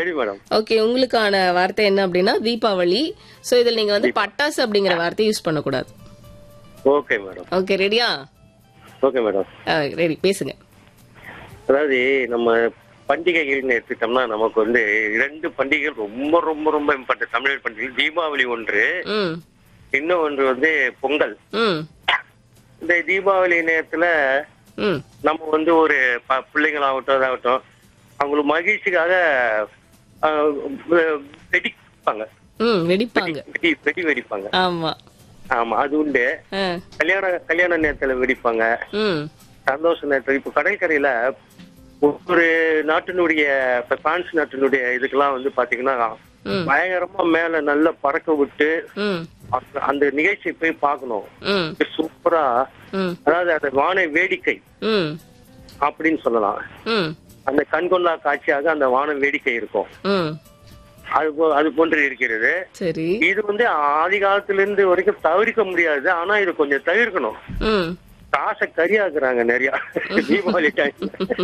சரி madam okay உங்களுக்கான வார்த்தை என்ன அப்படின்னா தீபாவளி சோ இதுல நீங்க வந்து பட்டாசு அப்படிங்கிற வார்த்தையை யூஸ் பண்ணக்கூடாது ஓகே மேடம் ஓகே ரெடியா ஓகே மேடம் ரெடி பேசுங்க அதாவது நம்ம பண்டிகைகள்னு எடுத்துட்டோம்னா நமக்கு வந்து இரண்டு பண்டிகைகள் ரொம்ப ரொம்ப ரொம்ப இம்பார்ட்டன்ட் தமிழர் பண்டிகை தீபாவளி ஒன்று ம் இன்னும் ஒன்று வந்து பொங்கல் ம் இந்த தீபாவளி நேரத்துல ம் நம்ம வந்து ஒரு ப- பிள்ளைங்களாகட்டும் அதாகட்டும் அவங்களுக்கு மகிழ்ச்சிக்காக ஆஹ், வெ- வெடிப்பாங்க ம் வெடிப்பாங்க வெடி வெடி வெடிப்பாங்க ஆமா ஆமா அது உண்டு ஆ, கல்யாண கல்யாண நேரத்துல வெடிப்பாங்க ம் சந்தோஷ நேரத்துல இப்ப கடற்கரையில ஒவ்வொரு நாட்டினுடைய இப்ப பிரான்ஸ் நாட்டினுடைய இதுக்கெல்லாம் வந்து பாத்தீங்கன்னா ம் பயங்கரமா மேல நல்லா பறக்க விட்டு ம் அந்த- அந்த நிகழ்ச்சியை போய் பார்க்கணும் ம் சூப்பரா ம் அதாவது அந்த வான வேடிக்கை ம் அப்படின்னு சொல்லலாம் ம் அந்த கண்கொள்ளா காட்சியாக அந்த வான வேடிக்கை இருக்கும் ம் அது போ- அது போன்று இருக்கிறது சரி இது வந்து ஆதி காலத்துல இருந்து வரைக்கும் தவிர்க்க முடியாது ஆனா இது கொஞ்சம் தவிர்க்கணும் ம் காசை கரியாக்குறாங்க நிறைய தீபாவளி டைம்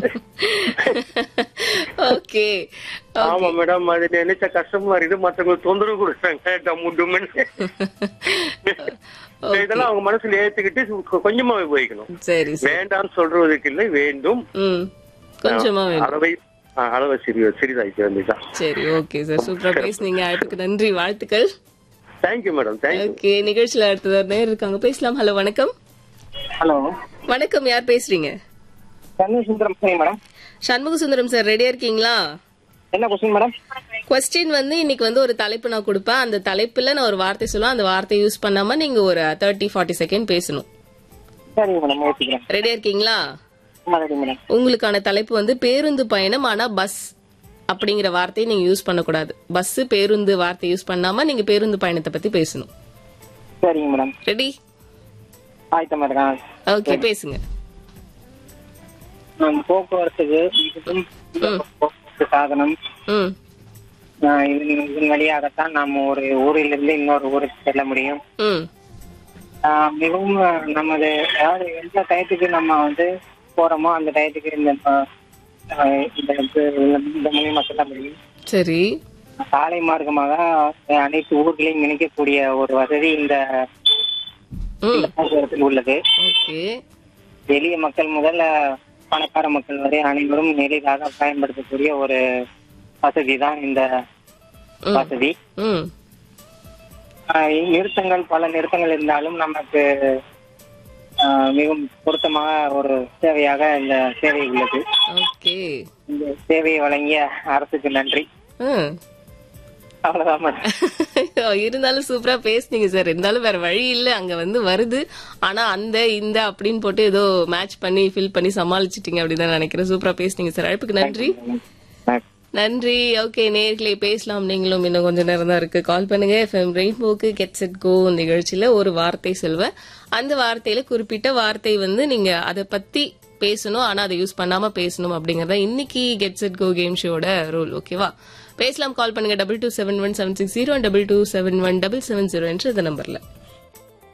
ஓகே ஆமா மேடம் அது நினைச்ச கஷ்டமா இருக்குது மத்தவங்களுக்கு தொந்தரவு கொடுக்குறாங்க டம்மு டும்முன்னு இதெல்லாம் அவங்க மனசுல ஏத்துக்கிட்டு கொ- கொஞ்சமா உபயோகிக்கணும் சரி சரி வேண்டாம்னு சொல்றதுக்கு இல்லை வேண்டும் ம் கொஞ்சமா வேணும் அளவை ஆ, அளவை சிறிய சிறிதாக்கி வேண்டியதான் சரி ஓகே சார் சூப்பரா பேசுனீங்க அழைப்புக்கு நன்றி வாழ்த்துக்கள் தேங்க்யூ மேடம் தேங்க்யூ ஓகே நிகழ்ச்சியில அடுத்தது நேர் இருக்காங்க பேசலாம் ஹலோ வணக்கம் ஹலோ வணக்கம் யார் பேசுறீங்க சென்னை சுந்தரம் சரி மேடம் சண்முக சுந்தரம் சார் ரெடியா இருக்கீங்களா என்ன கொஸ்டின் மேடம் கொஸ்டின் வந்து இன்னைக்கு வந்து ஒரு தலைப்பு நான் கொடுப்பேன் அந்த தலைப்புல நான் ஒரு வார்த்தை சொல்லுவேன் அந்த வார்த்தையை யூஸ் பண்ணாம நீங்க ஒரு தேர்ட்டி ஃபார்ட்டி செகண்ட் பேசணும் சரிங்க மேடம் யோசிக்கிறேன் ரெடியா இருக்கீங்களா ஆமா ரெடி மேடம் உங்களுக்கான தலைப்பு வந்து பேருந்து பயணம் ஆனா பஸ் அப்படிங்கிற வார்த்தையை நீங்க யூஸ் பண்ணக்கூடாது பஸ் பேருந்து வார்த்தை யூஸ் பண்ணாம நீங்க பேருந்து பயணத்தை பத்தி பேசணும் சரிங்க மேடம் ரெடி ஆயிட்ட மேடம் ஓகே பேசுங்க நான் போக்குவரத்துக்கு இதுக்கும் போக்குவரத்து சாதனம் ம் ஆஹ் இதன் இதன் வழியாகத்தான் நம்ம ஒரு ஊரிலிருந்து இன்னொரு ஊருக்கு செல்ல முடியும் ம் ஆஹ் மிகவும் நமது அதாவது எந்த டயத்துக்கு நம்ம வந்து போறோமோ அந்த டயத்துக்கு இந்த ஆஹ் இந்த இது- இந்த மூலியமா செல்ல முடியும் சரி சாலை மார்க்கமாக அனைத்து ஊர்களையும் இணைக்கக்கூடிய ஒரு வசதி இந்த ம் இந்த போக்குவரத்தில் உள்ளது ஓகே எளிய மக்கள் முதல் அஹ், பணக்கார மக்கள் வரை அனைவரும் எளிதாக பயன்படுத்தக்கூடிய ஒரு வசதி தான் இந்த ம். வசதி ம் ஆஹ் நிறுத்தங்கள் பல நிறுத்தங்கள் இருந்தாலும் நமக்கு ஆஹ், மிகவும் பொருத்தமாக ஒரு சேவையாக இந்த சேவை உள்ளது ஓகே இந்த சேவையை வழங்கிய அரசுக்கு நன்றி ம் அவ்வளவுதான் மேடம் இருந்தாலும் சூப்பரா பேசுனீங்க சார் இருந்தாலும் வேற வழி இல்ல அங்க வந்து வருது ஆனா அந்த இந்த அப்படின்னு போட்டு ஏதோ மேட்ச் பண்ணி ஃபில் பண்ணி சமாளிச்சிட்டீங்க அப்படின்னு தான் நினைக்கிறேன் சூப்பரா பேசுனீங்க சார் அழைப்புக்கு நன்றி நன்றி ஓகே நேர்களே பேசலாம் நீங்களும் இன்னும் கொஞ்ச நேரம் தான் இருக்கு கால் பண்ணுங்க எஃப்எம் ரெயின்போக்கு கெட் செட் கோ நிகழ்ச்சியில ஒரு வார்த்தை சொல்வேன் அந்த வார்த்தையில குறிப்பிட்ட வார்த்தை வந்து நீங்க அதை பத்தி பேசணும் ஆனா அதை யூஸ் பண்ணாம பேசணும் அப்படிங்கறத இன்னைக்கு கெட் செட் கோ கேம் ஷோட ரூல் ஓகேவா பேசலாம் கால் பண்ணுங்க double two seven one seven six zero double two seven one double seven zero என்ற இந்த நம்பர்ல